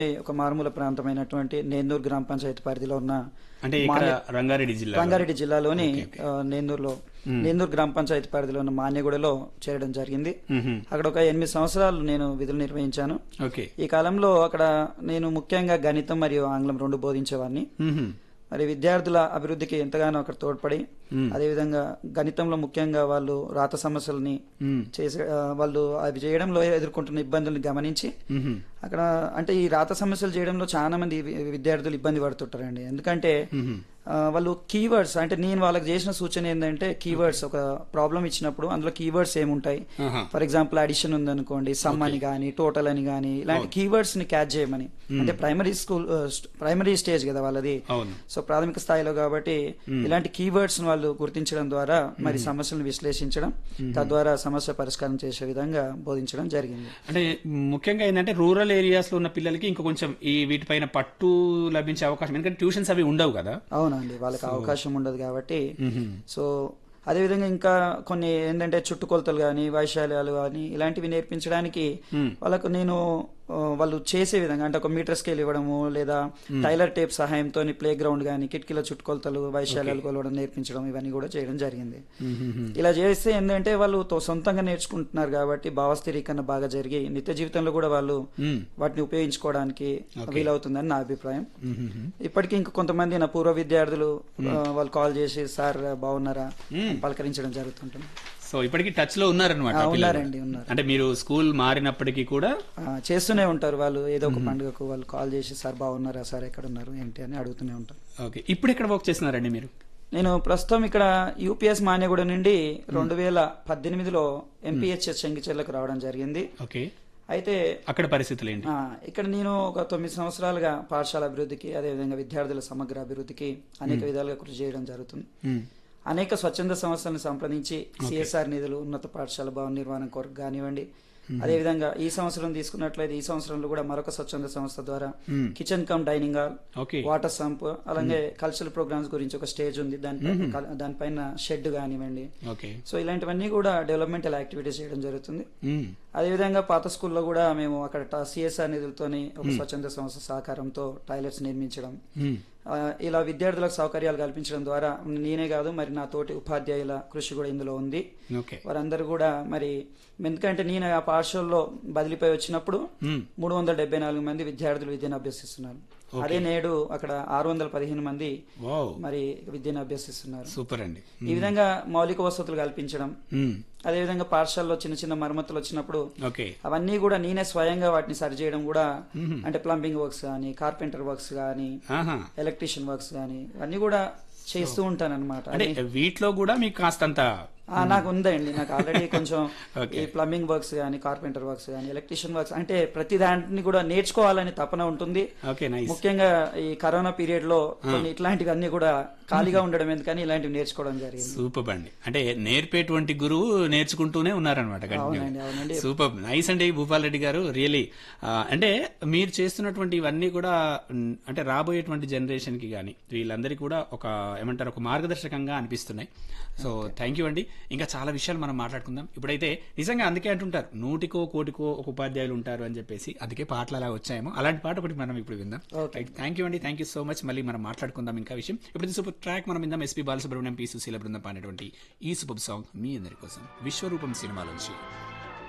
ఒక మారుమూల ప్రాంతమైనటువంటి నేందూరు గ్రామ పంచాయతీ పరిధిలో ఉన్న అంటే ఇక్కడ రంగారెడ్డి జిల్లా రంగారెడ్డి జిల్లాలోని ఆ, నేందూరులో నేందూరు గ్రామ పంచాయతీ పరిధిలో ఉన్న మాన్యగూడలో చేరడం జరిగింది అక్కడ ఒక ఎనిమిది సంవత్సరాలు నేను విధులు నిర్వహించాను ఓకే ఈ కాలంలో అక్కడ నేను ముఖ్యంగా గణితం మరియు ఆంగ్లం రెండు బోధించేవాడిని మరి విద్యార్థుల అభివృద్ధికి ఎంతగానో అక్కడ తోడ్పడి అదేవిధంగా గణితంలో ముఖ్యంగా వాళ్ళు రాత సమస్యల్ని చేసే ఆ, వాళ్ళు అవి చేయడంలో ఎదుర్కొంటున్న ఇబ్బందుల్ని గమనించి అక్కడ అంటే ఈ రాత సమస్యలు చేయడంలో చాలా మంది వి- విద్యార్థులు ఇబ్బంది పడుతుంటారండి ఎందుకంటే ఆ, వాళ్ళు కీవర్డ్స్ అంటే నేను వాళ్ళకి చేసిన సూచన ఏంటంటే కీవర్డ్స్ ఒక ప్రాబ్లం ఇచ్చినప్పుడు అందులో కీవర్డ్స్ ఏముంటాయి ఆహా. ఫర్ ఎగ్జాంపుల్ అడిషన్ ఉందనుకోండి సమ్ అని కానీ టోటల్ అని కానీ ఇలాంటి కీవర్డ్స్ ని క్యాచ్ చేయమని అంటే ప్రైమరీ స్కూల్ ప్రైమరీ స్టేజ్ కదా వాళ్ళది అవును సో ప్రాథమిక స్థాయిలో కాబట్టి ఇలాంటి కీవర్డ్స్ వాళ్ళు గుర్తించడం ద్వారా మరి సమస్యలను విశ్లేషించడం తద్వారా సమస్య పరిష్కారం చేసే విధంగా బోధించడం జరిగింది అంటే ముఖ్యంగా ఏంటంటే రూరల్ ఏరియాస్ లో ఉన్న పిల్లలకి ఇంకా కొంచెం ఈ వీటిపైన పట్టు లభించే అవకాశం ఎందుకంటే ట్యూషన్స్ అవి ఉండవు కదా అవునండి వాళ్ళకి అవకాశం ఉండదు కాబట్టి సో అదేవిధంగా ఇంకా కొన్ని ఏంటంటే చుట్టుకొలతలు కానీ వైశాల్యాలు కానీ ఇలాంటివి నేర్పించడానికి వాళ్ళకు నేను ఆ, వాళ్ళు చేసే విధంగా అంటే ఒక మీటర్ స్కేల్ ఇవ్వడము లేదా టైలర్ టేప్ సహాయంతో ప్లే గ్రౌండ్ కానీ కిటికీల చుట్టుకొలతలు వైశాల్యాలు కొలవడం నేర్పించడం ఇవన్నీ కూడా చేయడం జరిగింది ఇలా చేస్తే ఏంటంటే వాళ్ళు తో- సొంతంగా నేర్చుకుంటున్నారు కాబట్టి భావస్థిరీకరణ బాగా జరిగి నిత్య జీవితంలో కూడా వాళ్ళు వాటిని ఉపయోగించుకోవడానికి వీలవుతుందని నా అభిప్రాయం ఇప్పటికీ ఇంకా కొంతమంది నా పూర్వ విద్యార్థులు ఆ, వాళ్ళు కాల్ చేసి సార్ బాగున్నారా అని పలకరించడం జరుగుతుంటుంది సో ఇప్పటికి టచ్ లో ఉన్నారనమాట ఆ, పిల్లలు. ఉన్నారండి ఉన్నారు అంటే మీరు స్కూల్ మారినప్పటికీ కూడా ఆ, చేస్తూనే ఉంటారు వాళ్ళు ఏదో ఒక పండుగకు వాళ్ళు కాల్ చేసి సార్ బాగున్నారా సార్ ఎక్కడ ఉన్నారు ఏంటి అని అడుగుతూనే ఉంటారు ఓకే ఇప్పుడు ఎక్కడ వర్క్ చేస్తున్నారండి మీరు నేను ప్రస్తుతం ఇక్కడ యూపీఎస్ మాన్యగూడ నుండి రెండు వేల పద్దెనిమిదిలో ఎంపీహెచ్ఎస్ చెంగిచెర్లకు రావడం జరిగింది ఓకే అయితే అక్కడ పరిస్థితులు ఏంటి ఆ, ఇక్కడ నేను ఒక తొమ్మిది సంవత్సరాలుగా పాఠశాల అభివృద్ధికి అదేవిధంగా విద్యార్థుల సమగ్ర అభివృద్ధికి అనేక విధాలుగా కృషి చేయడం జరుగుతుంది మ్మ్. అనేక స్వచ్ఛంద సంస్థలను సంప్రదించి సిఎస్ఆర్ నిధులు ఉన్నత పాఠశాల భవన నిర్మాణం కొరకు కానివ్వండి అదేవిధంగా ఈ సంవత్సరం తీసుకున్నట్లయితే ఈ సంవత్సరంలో కూడా మరొక స్వచ్ఛంద సంస్థ ద్వారా kitchen come dining hall okay water sump అలాగే కల్చరల్ ప్రోగ్రామ్స్ గురించి ఒక స్టేజ్ ఉంది దానిపై దానిపైన షెడ్ కానివ్వండి ఓకే సో ఇలాంటివన్నీ కూడా డెవలప్మెంటల్ యాక్టివిటీస్ చేయడం జరుగుతుంది మ్మ్. అదేవిధంగా పాత స్కూల్లో కూడా మేము అక్కడ సిఎస్ఆర్ నిధులతోని ఒక స్వచ్ఛంద సంస్థ సహకారంతో టాయిలెట్స్ నిర్మించడం మ్మ్. ఆ, ఇలా విద్యార్థులకు సౌకర్యాలు కల్పించడం ద్వారా నేనే కాదు మరి నా తోటి ఉపాధ్యాయుల కృషి కూడా ఇందులో ఉంది ఓకే వారందరూ కూడా మరి ఎందుకంటే నేను ఆ పాఠశాలలో బదిలీపై వచ్చినప్పుడు మ్మ్. మూడు వందల డెబ్బై నాలుగు మంది విద్యార్థులు విద్యను అభ్యసిస్తున్నారు అదే నేడు అక్కడ ఆరు వందల పదిహేను మంది వావ్ మరి విద్యను అభ్యసిస్తున్నారు సూపర్ అండి ఈ విధంగా మౌలిక వసతులు కల్పించడం మ్మ్. అదేవిధంగా పాఠశాలలో చిన్న చిన్న మరమ్మతులు వచ్చినప్పుడు ఓకే అవన్నీ కూడా నేనే స్వయంగా వాటిని సరిచేయడం కూడా అంటే ప్లంబింగ్ వర్క్స్ కానీ కార్పెంటర్ వర్క్స్ కానీ ఆహా ఎలక్ట్రీషియన్ వర్క్స్ కానీ అన్ని కూడా చేస్తూ ఉంటాను అనమాట అంటే వీటిలో కూడా మీకు కాస్తంత నాకు ఉందండి నాకు ఆల్రెడీ కొంచెం Okay. ఈ ప్లంబింగ్ వర్క్స్ కానీ కార్పెంటర్ వర్క్స్ కానీ ఎలక్ట్రీషియన్ వర్క్స్ అంటే ప్రతి దాంట్ని కూడా నేర్చుకోవాలని తపన ఉంటుంది ఓకే నైస్ ముఖ్యంగా ఈ కరోనా పీరియడ్ లో కొన్ని ఇట్లాంటివి అన్ని కూడా ఖాళీగా ఉండడం ఎందుకని ఇలాంటివి నేర్చుకోవడం జరిగింది సూపర్ అండి అంటే నేర్పేటువంటి గురువు నేర్చుకుంటూనే ఉన్నారనమాట అవునండి, అవునండి. సూపర్ నైస్ అండి భూపాల్ రెడ్డి గారు రియలీ అంటే మీరు చేస్తున్నటువంటి ఇవన్నీ కూడా మ్, అంటే రాబోయేటువంటి జనరేషన్ కి కానీ వీళ్ళందరికీ కూడా ఒక ఏమంటారు ఒక మార్గదర్శకంగా అనిపిస్తున్నాయి సో థ్యాంక్ యూ అండి ఇంకా చాలా విషయాలు మనం మాట్లాడుకుందాం ఇప్పుడైతే నిజంగా అందుకే అంటుంటారు నూటికో కోటికో ఒక ఉపాధ్యాయులు ఉంటారు అని చెప్పేసి అందుకే పాటలు అలా వచ్చాయేమో అలాంటి పాట ఒకటి మనం ఇప్పుడు విందాం Okay. థ్యాంక్ యూ అండి థ్యాంక్ యూ సో మచ్ మళ్ళీ మనం మాట్లాడుకుందాం ఇంకా విషయం ఇప్పుడు సూపర్ ట్రాక్ మనం విందాం ఎస్పీ బాలసుబ్రహ్మణ్యం పి సుశీల బృందం పాడినటువంటి ఈ సూపర్ సాంగ్ మీ అందరి కోసం విశ్వరూపం సినిమాలోంచి